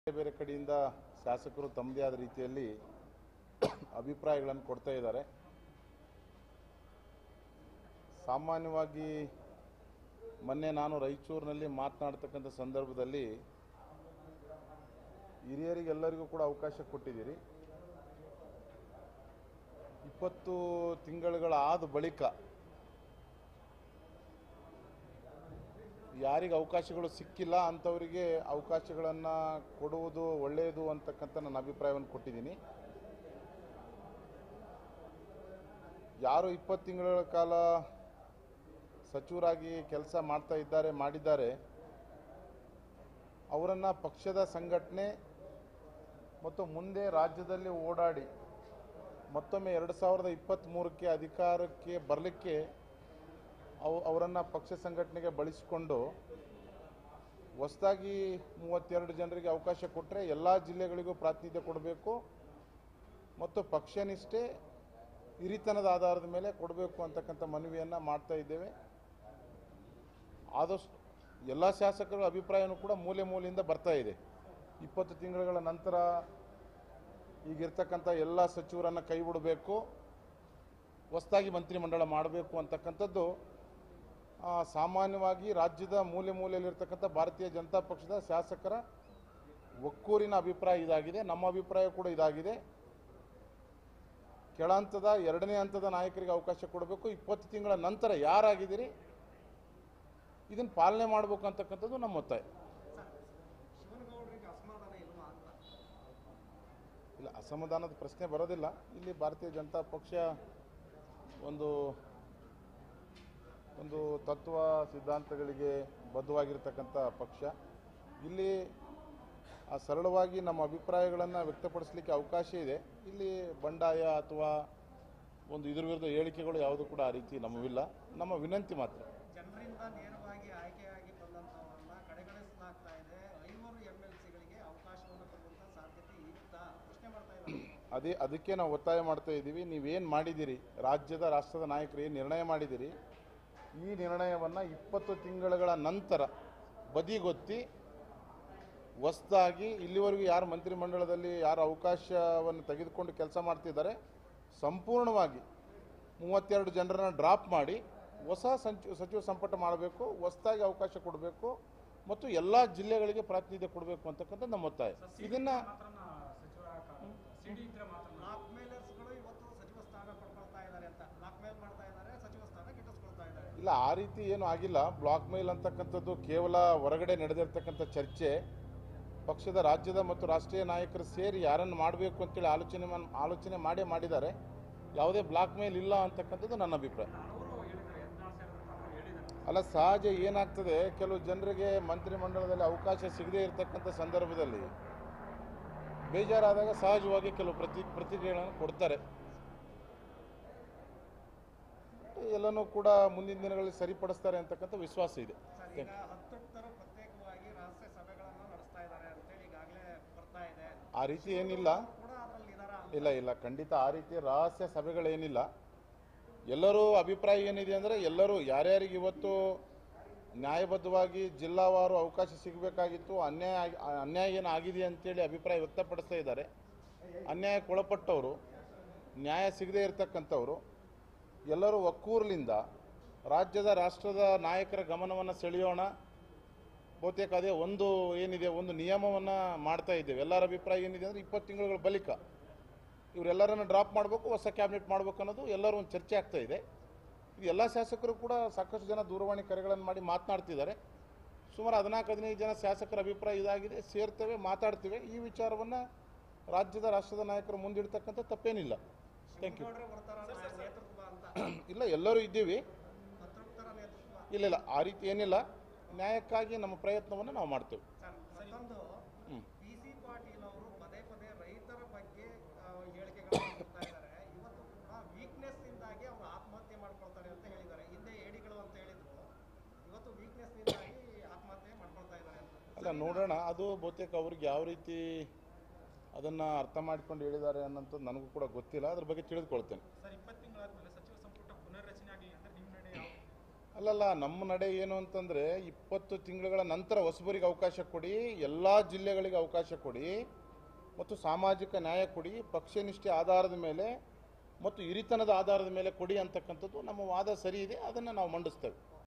ಬೇರೆ ಬೇರೆ ಕಡೆಯಿಂದ ಶಾಸಕರು ತಮ್ಮದೇ ಆದ ರೀತಿಯಲ್ಲಿ ಅಭಿಪ್ರಾಯಗಳನ್ನು ಕೊಡ್ತಾ ಇದ್ದಾರೆ ಸಾಮಾನ್ಯವಾಗಿ ಮೊನ್ನೆ ನಾನು ರಾಯಚೂರಿನಲ್ಲಿ ಮಾತನಾಡ್ತಕ್ಕಂಥ ಸಂದರ್ಭದಲ್ಲಿ ಹಿರಿಯರಿಗೆಲ್ಲರಿಗೂ ಕೂಡ ಅವಕಾಶ ಕೊಟ್ಟಿದ್ದೀರಿ ಇಪ್ಪತ್ತು ತಿಂಗಳುಗಳಾದ ಬಳಿಕ ಯಾರಿಗೆ ಅವಕಾಶಗಳು ಸಿಕ್ಕಿಲ್ಲ ಅಂಥವರಿಗೆ ಅವಕಾಶಗಳನ್ನು ಕೊಡುವುದು ಒಳ್ಳೆಯದು ಅಂತಕ್ಕಂಥ ನನ್ನ ಅಭಿಪ್ರಾಯವನ್ನು ಕೊಟ್ಟಿದ್ದೀನಿ ಯಾರು ಇಪ್ಪತ್ತು ತಿಂಗಳ ಕಾಲ ಸಚಿವರಾಗಿ ಕೆಲಸ ಮಾಡ್ತಾ ಇದ್ದಾರೆ ಮಾಡಿದ್ದಾರೆ ಅವರನ್ನು ಪಕ್ಷದ ಸಂಘಟನೆ ಮತ್ತು ಮುಂದೆ ರಾಜ್ಯದಲ್ಲಿ ಓಡಾಡಿ ಮತ್ತೊಮ್ಮೆ ಎರಡು ಸಾವಿರದ ಇಪ್ಪತ್ತ್ಮೂರಕ್ಕೆ ಅಧಿಕಾರಕ್ಕೆ ಬರಲಿಕ್ಕೆ ಅವು ಅವರನ್ನು ಪಕ್ಷ ಸಂಘಟನೆಗೆ ಬಳಸಿಕೊಂಡು ಹೊಸದಾಗಿ ಮೂವತ್ತೆರಡು ಜನರಿಗೆ ಅವಕಾಶ ಕೊಟ್ಟರೆ ಎಲ್ಲ ಜಿಲ್ಲೆಗಳಿಗೂ ಪ್ರಾತಿನಿಧ್ಯ ಕೊಡಬೇಕು ಮತ್ತು ಪಕ್ಷನಿಷ್ಠೆ ಹಿರಿತನದ ಆಧಾರದ ಮೇಲೆ ಕೊಡಬೇಕು ಅಂತಕ್ಕಂಥ ಮನವಿಯನ್ನು ಮಾಡ್ತಾ ಇದ್ದೇವೆ ಆದಷ್ಟು ಎಲ್ಲ ಶಾಸಕರ ಅಭಿಪ್ರಾಯನೂ ಕೂಡ ಮೂಲೆ ಮೂಲೆಯಿಂದ ಬರ್ತಾ ಇದೆ ಇಪ್ಪತ್ತು ತಿಂಗಳುಗಳ ನಂತರ ಈಗಿರ್ತಕ್ಕಂಥ ಎಲ್ಲ ಸಚಿವರನ್ನು ಕೈ ಬಿಡಬೇಕು ಹೊಸದಾಗಿ ಮಂತ್ರಿಮಂಡಲ ಮಾಡಬೇಕು ಅಂತಕ್ಕಂಥದ್ದು ಆ, ಸಾಮಾನ್ಯವಾಗಿ ರಾಜ್ಯದ ಮೂಲೆ ಮೂಲೆಯಲ್ಲಿರ್ತಕ್ಕಂಥ ಭಾರತೀಯ ಜನತಾ ಪಕ್ಷದ ಶಾಸಕರ ಒಕ್ಕೂರಿನ ಅಭಿಪ್ರಾಯ ಇದಾಗಿದೆ ನಮ್ಮ ಅಭಿಪ್ರಾಯ ಕೂಡ ಇದಾಗಿದೆ ಕೆಳ ಹಂತದ ಎರಡನೇ ಹಂತದ ನಾಯಕರಿಗೆ ಅವಕಾಶ ಕೊಡಬೇಕು ಇಪ್ಪತ್ತು ತಿಂಗಳ ನಂತರ ಯಾರಾಗಿದ್ದೀರಿ ಇದನ್ನು ಪಾಲನೆ ಮಾಡಬೇಕು ಅಂತಕ್ಕಂಥದ್ದು ನಮ್ಮ ಒತ್ತಾಯ ಶಿವನಗೌಡರಿಗೆ ಅಸಮಾಧಾನ ಇಲ್ವಾ ಅಂತ ಇಲ್ಲ ಅಸಮಾಧಾನದ ಪ್ರಶ್ನೆ ಬರೋದಿಲ್ಲ ಇಲ್ಲಿ ಭಾರತೀಯ ಜನತಾ ಪಕ್ಷ ಒಂದು ಒಂದು ತತ್ವ ಸಿದ್ಧಾಂತಗಳಿಗೆ ಬದ್ಧವಾಗಿರ್ತಕ್ಕಂಥ ಪಕ್ಷ ಇಲ್ಲಿ ಆ ಸರಳವಾಗಿ ನಮ್ಮ ಅಭಿಪ್ರಾಯಗಳನ್ನು ವ್ಯಕ್ತಪಡಿಸಲಿಕ್ಕೆ ಅವಕಾಶ ಇದೆ ಇಲ್ಲಿ ಬಂಡಾಯ ಅಥವಾ ಒಂದು ಇದ್ರ ವಿರುದ್ಧ ಹೇಳಿಕೆಗಳು ಯಾವುದೂ ಕೂಡ ಆ ರೀತಿ ನಮ್ಮವಿಲ್ಲ ನಮ್ಮ ವಿನಂತಿ ಮಾತ್ರ ಜನರಿಂದ ನೇರವಾಗಿ ಆಯ್ಕೆಯಾಗಿ ಬಂದಂಥವರನ್ನ ಕಡೆಗಣಿಸಲಾಗ್ತಾ ಇದೆ ಐವರು ಎಂ ಎಲ್ ಸಿಗಳಿಗೆ ಅವಕಾಶವನ್ನು ಕೊಡುವಂಥ ಸಾಧ್ಯತೆ ಇತ್ತಾ ಪ್ರಶ್ನೆ ಮಾಡ್ತಾ ಇದ್ದಾರೆ ಅದೇ ಅದಕ್ಕೆ ನಾವು ಒತ್ತಾಯ ಮಾಡ್ತಾ ಇದ್ದೀವಿ ನೀವೇನು ಮಾಡಿದ್ದೀರಿ ರಾಜ್ಯದ ರಾಷ್ಟ್ರದ ನಾಯಕರು ಏನು ನಿರ್ಣಯ ಮಾಡಿದ್ದೀರಿ ಈ ನಿರ್ಣಯವನ್ನು ಇಪ್ಪತ್ತು ತಿಂಗಳುಗಳ ನಂತರ ಬದಿಗೊತ್ತಿ ಹೊಸದಾಗಿ ಇಲ್ಲಿವರೆಗೂ ಯಾರು ಮಂತ್ರಿಮಂಡಲದಲ್ಲಿ ಯಾರು ಅವಕಾಶವನ್ನು ತೆಗೆದುಕೊಂಡು ಕೆಲಸ ಮಾಡ್ತಿದ್ದಾರೆ ಸಂಪೂರ್ಣವಾಗಿ ಮೂವತ್ತೆರಡು ಜನರನ್ನು ಡ್ರಾಪ್ ಮಾಡಿ ಹೊಸ ಸಂಚು ಸಚಿವ ಸಂಪುಟ ಮಾಡಬೇಕು ಹೊಸದಾಗಿ ಅವಕಾಶ ಕೊಡಬೇಕು ಮತ್ತು ಎಲ್ಲ ಜಿಲ್ಲೆಗಳಿಗೆ ಪ್ರಾತಿನಿಧ್ಯ ಕೊಡಬೇಕು ಅಂತಕ್ಕಂಥ ನಮ್ಮ ಒತ್ತಾಯ ಇದನ್ನು ಬ್ಲಾಕ್ ಮೇಲರ್ಸ್ಗಳು ಇವತ್ತು ಸಚಿವ ಸ್ಥಾನ ಪಡ್ಕೊಳ್ತಾ ಇದ್ದಾರೆ ಅಂತ ಬ್ಲಾಕ್ ಮೇಲ್ ಮಾಡ್ತಾ ಇದ್ದಾರೆ ಸಚಿವ ಸ್ಥಾನ ಗಿಟ್ಟಿಸ್ಕೊಳ್ತಾ ಇದ್ದಾರೆ ಇಲ್ಲ ಆ ರೀತಿ ಏನು ಆಗಿಲ್ಲ ಬ್ಲಾಕ್ ಮೇಲ್ ಅಂತಕ್ಕಂಥದ್ದು ಕೇವಲ ಹೊರಗಡೆ ನಡೆದಿರ್ತಕ್ಕಂಥ ಚರ್ಚೆ ಪಕ್ಷದ ರಾಜ್ಯದ ಮತ್ತು ರಾಷ್ಟ್ರೀಯ ನಾಯಕರು ಸೇರಿ ಯಾರನ್ನು ಮಾಡಬೇಕು ಅಂತೇಳಿ ಆಲೋಚನೆ ಮಾಡ್- ಆಲೋಚನೆ ಮಾಡೇ ಮಾಡಿದ್ದಾರೆ ಯಾವುದೇ ಬ್ಲಾಕ್ ಮೇಲ್ ಇಲ್ಲ ಅಂತಕ್ಕಂಥದ್ದು ನನ್ನ ಅಭಿಪ್ರಾಯ ಅಲ್ಲ ಸಹಜ ಏನಾಗ್ತದೆ ಕೆಲವು ಜನರಿಗೆ ಮಂತ್ರಿಮಂಡಲದಲ್ಲಿ ಅವಕಾಶ ಸಿಗದೇ ಇರತಕ್ಕಂಥ ಸಂದರ್ಭದಲ್ಲಿ ಬೇಜಾರಾದಾಗ ಸಹಜವಾಗಿ ಕೆಲವು ಪ್ರತಿ ಪ್ರತಿಕ್ರಿಯೆಗಳನ್ನು ಕೊಡ್ತಾರೆ ಎಲ್ಲನೂ ಕೂಡ ಮುಂದಿನ ದಿನಗಳಲ್ಲಿ ಸರಿಪಡಿಸ್ತಾರೆ ಅಂತಕ್ಕಂಥ ವಿಶ್ವಾಸ ಇದೆ ಸರ್ ಈಗ ಹತ್ತೊಟ್ಟರು ಪ್ರತ್ಯೇಕವಾಗಿ ರಹಸ್ಯ ಸಭೆಗಳನ್ನು ನಡೆಸ್ತಾ ಇದ್ದಾರೆ ಅಂತೇಳಿ ಈಗಾಗಲೇ ಬರ್ತಾ ಇದೆ ಆ ರೀತಿ ಏನಿಲ್ಲ ಕೂಡ ಅದರಲ್ಲಿ ಇದಾರ ಇಲ್ಲ ಇಲ್ಲ ಖಂಡಿತ ಆ ರೀತಿ ರಹಸ್ಯ ಸಭೆಗಳೇನಿಲ್ಲ ಎಲ್ಲರೂ ಅಭಿಪ್ರಾಯ ಏನಿದೆ ಅಂದರೆ ಎಲ್ಲರೂ ಯಾರ್ಯಾರಿಗೆ ಇವತ್ತು ನ್ಯಾಯಬದ್ಧವಾಗಿ ಜಿಲ್ಲಾವಾರು ಅವಕಾಶ ಸಿಗಬೇಕಾಗಿತ್ತು ಅನ್ಯಾಯ ಆಗಿ- ಅನ್ಯಾಯ ಏನು ಆಗಿದೆ ಅಂತೇಳಿ ಅಭಿಪ್ರಾಯ ವ್ಯಕ್ತಪಡಿಸ್ತಾ ಇದ್ದಾರೆ ಅನ್ಯಾಯಕ್ಕೆ ಒಳಪಟ್ಟವರು ನ್ಯಾಯ ಸಿಗದೇ ಇರತಕ್ಕಂಥವ್ರು ಎಲ್ಲರೂ ಒಕ್ಕೂರ್ಲಿಂದ ರಾಜ್ಯದ ರಾಷ್ಟ್ರದ ನಾಯಕರ ಗಮನವನ್ನು ಸೆಳೆಯೋಣ ಬಹುತೇಕ ಅದೇ ಒಂದು ಏನಿದೆ ಒಂದು ನಿಯಮವನ್ನು ಮಾಡ್ತಾ ಇದ್ದೇವೆ ಎಲ್ಲರ ಅಭಿಪ್ರಾಯ ಏನಿದೆ ಅಂದರೆ ಇಪ್ಪತ್ತು ತಿಂಗಳುಗಳ ಬಳಿಕ ಇವರೆಲ್ಲರನ್ನು ಡ್ರಾಪ್ ಮಾಡಬೇಕು ಹೊಸ ಕ್ಯಾಬಿನೆಟ್ ಮಾಡಬೇಕು ಅನ್ನೋದು ಎಲ್ಲರೂ ಒಂದು ಚರ್ಚೆ ಆಗ್ತಾ ಇದೆ ಇದು ಎಲ್ಲ ಶಾಸಕರು ಕೂಡ ಸಾಕಷ್ಟು ಜನ ದೂರವಾಣಿ ಕರೆಗಳನ್ನು ಮಾಡಿ ಮಾತನಾಡ್ತಿದ್ದಾರೆ ಸುಮಾರು ಹದಿನಾಲ್ಕು ಹದಿನೈದು ಜನ ಶಾಸಕರ ಅಭಿಪ್ರಾಯ ಇದಾಗಿದೆ ಸೇರ್ತೇವೆ ಮಾತಾಡ್ತೇವೆ ಈ ವಿಚಾರವನ್ನು ರಾಜ್ಯದ ರಾಷ್ಟ್ರದ ನಾಯಕರು ಮುಂದಿಡ್ತಕ್ಕಂಥ ತಪ್ಪೇನಿಲ್ಲ ಥ್ಯಾಂಕ್ ಯು ಶಿವನಗೌಡರೇ ಬರ್ತಾರ ನೇತೃತ್ವ ಅಂತ ಇಲ್ಲ ಎಲ್ಲರೂ ಇದ್ದೀವಿ ಹತ್ತೊಟ್ಟರ ನೇತೃತ್ವ ಇಲ್ಲ ಇಲ್ಲ ಆ ರೀತಿ ಏನಿಲ್ಲ ನ್ಯಾಯಕ್ಕಾಗಿ ನಮ್ಮ ಪ್ರಯತ್ನವನ್ನು ನಾವು ಮಾಡ್ತೇವೆ ಸರ್ ಮತ್ತೊಂದು ಹ್ಮ್. ಪಿ ಸಿ ಪಾಟೀಲ್ ಅವರು ಪದೇ ಪದೇ ರೈತರ ಬಗ್ಗೆ ಆ, ಹೇಳಿಕೆಗಳನ್ನು ಕೊಡ್ತಾ ಇದ್ದಾರೆ ಇವತ್ತು ಕೂಡ ವೀಕ್ನೆಸ್ ಇಂದಾಗಿ ಅವರು ಆತ್ಮಹತ್ಯೆ ಮಾಡ್ಕೊಳ್ತಾರೆ ಅಂತ ಹೇಳಿದ್ದಾರೆ ಹಿಂದೆ ಏಡಿಗಳು ಅಂತ ಹೇಳಿದ್ರು ಇವತ್ತು ವೀಕ್ನೆಸ್ ಇಂದಾಗಿ ಆತ್ಮಹತ್ಯೆ ಮಾಡ್ಕೊಳ್ತಾ ಇದ್ದಾರೆ ಅಂತ ಅಲ್ಲ ನೋಡೋಣ ಅದು ಬಹುತೇಕ ಅವ್ರಿಗೆ ಯಾವ ರೀತಿ ಅದನ್ನು ಅರ್ಥ ಮಾಡ್ಕೊಂಡು ಹೇಳಿದ್ದಾರೆ ಅನ್ನೋಂಥದ್ದು ನನಗೂ ಕೂಡ ಗೊತ್ತಿಲ್ಲ ಅದ್ರ ಬಗ್ಗೆ ತಿಳಿದುಕೊಳ್ತೇನೆ ಸರ್ ಇಪ್ಪತ್ತು ತಿಂಗಳಾದ್ಮೇಲೆ ಸಚಿವ ಸಂಪುಟ ಪುನರ್ರಚನೆ ಆಗಲಿ ಅಂದ್ರೆ ನಿಮ್ಮ ನಿರ್ಣಯ ಯಾವ ಅಲ್ಲಲ್ಲ ನಮ್ಮ ನಡೆ ಏನು ಅಂತಂದರೆ ಇಪ್ಪತ್ತು ತಿಂಗಳುಗಳ ನಂತರ ಹೊಸಬರಿಗೆ ಅವಕಾಶ ಕೊಡಿ ಎಲ್ಲ ಜಿಲ್ಲೆಗಳಿಗೆ ಅವಕಾಶ ಕೊಡಿ ಮತ್ತು ಸಾಮಾಜಿಕ ನ್ಯಾಯ ಕೊಡಿ ಪಕ್ಷನಿಷ್ಠೆ ಆಧಾರದ ಮೇಲೆ ಮತ್ತು ಹಿರಿತನದ ಆಧಾರದ ಮೇಲೆ ಕೊಡಿ ಅಂತಕ್ಕಂಥದ್ದು ನಮ್ಮ ವಾದ ಸರಿ ಇದೆ ಅದನ್ನು ನಾವು ಮಂಡಿಸ್ತೇವೆ